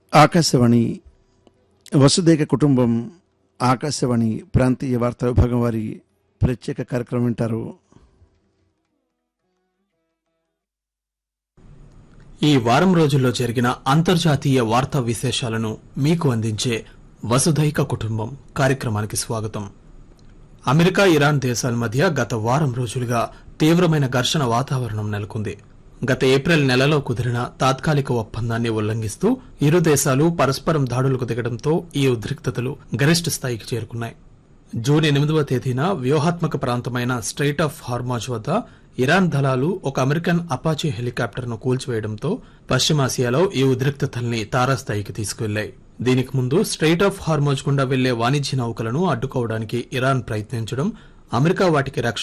ఆకాశవాణి వసుదేక కుటుంబం ఆకాశవాణి ప్రాంతీయ వార్తా విభాగం వారి ప్రత్యేక కార్యక్రమం వింటారు ఈ వారం రోజుల్లో జరిగిన అంతర్జాతీయ వార్తా విశేషాలను మీకు అందించే వసుధైక కుటుంబం కార్యక్రమానికి స్వాగతం అమెరికా ఇరాన్ దేశాల మధ్య గత వారం రోజులుగా తీవ్రమైన ఘర్షణ వాతావరణం నెలకొంది గత ఏప్రిల్ నెలలో కుదిరిన తాత్కాలిక ఒప్పందాన్ని ఉల్లంఘిస్తూ ఇరు దేశాలు పరస్పరం దాడులకు దిగడంతో ఈ ఉద్రిక్తతలు గరిష్ట స్థాయికి చేరుకున్నాయి జూన్ ఎనిమిదవ తేదీన వ్యూహాత్మక ప్రాంతమైన స్ట్రైట్ ఆఫ్ హార్మాజ్ వద్ద ఇరాన్ దళాలు ఒక అమెరికన్ అపాచీ హెలికాప్టర్ను కూల్చివేయడంతో పశ్చిమాసియాలో ఈ ఉద్రిక్తతల్ని తారాస్థాయికి తీసుకువెళ్లాయి దీనికి ముందు స్ట్రైట్ ఆఫ్ హార్మోజ్ గుండా వెళ్లే వాణిజ్య నౌకలను అడ్డుకోవడానికి ఇరాన్ ప్రయత్నించడం అమెరికా వాటికి రక్షణ